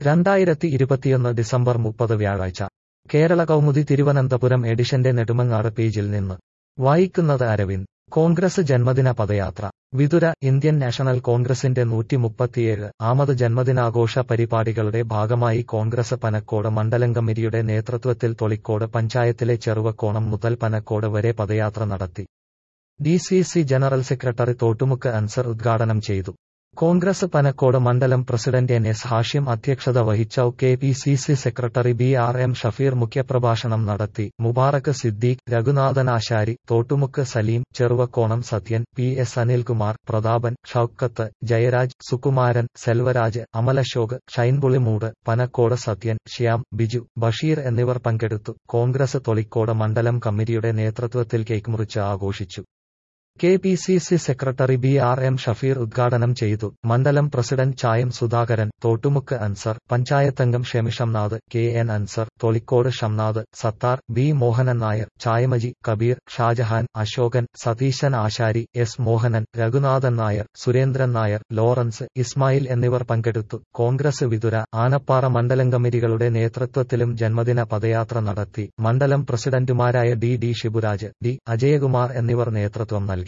രണ്ടായിരത്തി ഇരുപത്തിയൊന്ന് ഡിസംബർ മുപ്പത് വ്യാഴാഴ്ച കേരള കൗമുദി തിരുവനന്തപുരം എഡിഷന്റെ നെടുമങ്ങാട് പേജിൽ നിന്ന് വായിക്കുന്നത് അരവിന്ദ് കോൺഗ്രസ് ജന്മദിന പദയാത്ര വിതുര ഇന്ത്യൻ നാഷണൽ കോൺഗ്രസിന്റെ നൂറ്റി മുപ്പത്തിയേഴ് ആമത് ജന്മദിനാഘോഷ പരിപാടികളുടെ ഭാഗമായി കോൺഗ്രസ് പനക്കോട് മണ്ഡലം കമ്മിറ്റിയുടെ നേതൃത്വത്തിൽ തൊളിക്കോട് പഞ്ചായത്തിലെ ചെറുവക്കോണം മുതൽ പനക്കോട് വരെ പദയാത്ര നടത്തി D C C general secretary Thottumukku Ansar ഉദ്ഘാടനം ചെയ്തു കോൺഗ്രസ് പനക്കോട് മണ്ഡലം പ്രസിഡന്റ് എൻ എസ് ഹാഷ്യം അധ്യക്ഷത വഹിച്ച K P C C secretary B R M Shafeer മുഖ്യപ്രഭാഷണം നടത്തി മുബാറക്ക് സിദ്ദീഖ് രഘുനാഥൻ ആശാരി തോട്ടുമുക്ക് സലീം ചെറുവക്കോണം സത്യൻ പി എസ് അനിൽകുമാർ പ്രതാപൻ ഷൌക്കത്ത് ജയരാജ് സുകുമാരൻ സെൽവരാജ് അമലശോക് ഷൈൻപുളിമൂട് പനക്കോട് സത്യൻ ശ്യാം ബിജു ബഷീർ എന്നിവർ പങ്കെടുത്തു കോൺഗ്രസ് തൊളിക്കോട് മണ്ഡലം കമ്മിറ്റിയുടെ നേതൃത്വത്തിൽ കേക്ക് മുറിച്ച് ആഘോഷിച്ചു K P C C secretary B R M Shafeer ഉദ്ഘാടനം ചെയ്തു മണ്ഡലം പ്രസിഡന്റ് ചായം സുധാകരൻ തോട്ടുമുക്ക് അൻസർ പഞ്ചായത്തംഗം Shemi Shamnath K N Ansar Tholicode Shamnath Sathar B Mohanan Nair Chayam Aji Kabeer Shajahan Ashokan Satheesan Asari S Mohanan Raghunathan Nair Surendran Nair Lawrence Ismail എന്നിവർ പങ്കെടുത്തു കോൺഗ്രസ് വിതുര ആനപ്പാറ മണ്ഡലം കമ്മിറ്റികളുടെ നേതൃത്വത്തിലും ജന്മദിന പദയാത്ര നടത്തി മണ്ഡലം പ്രസിഡന്റുമാരായ D D Shiburaj D Ajayakumar എന്നിവർ നേതൃത്വം നൽകി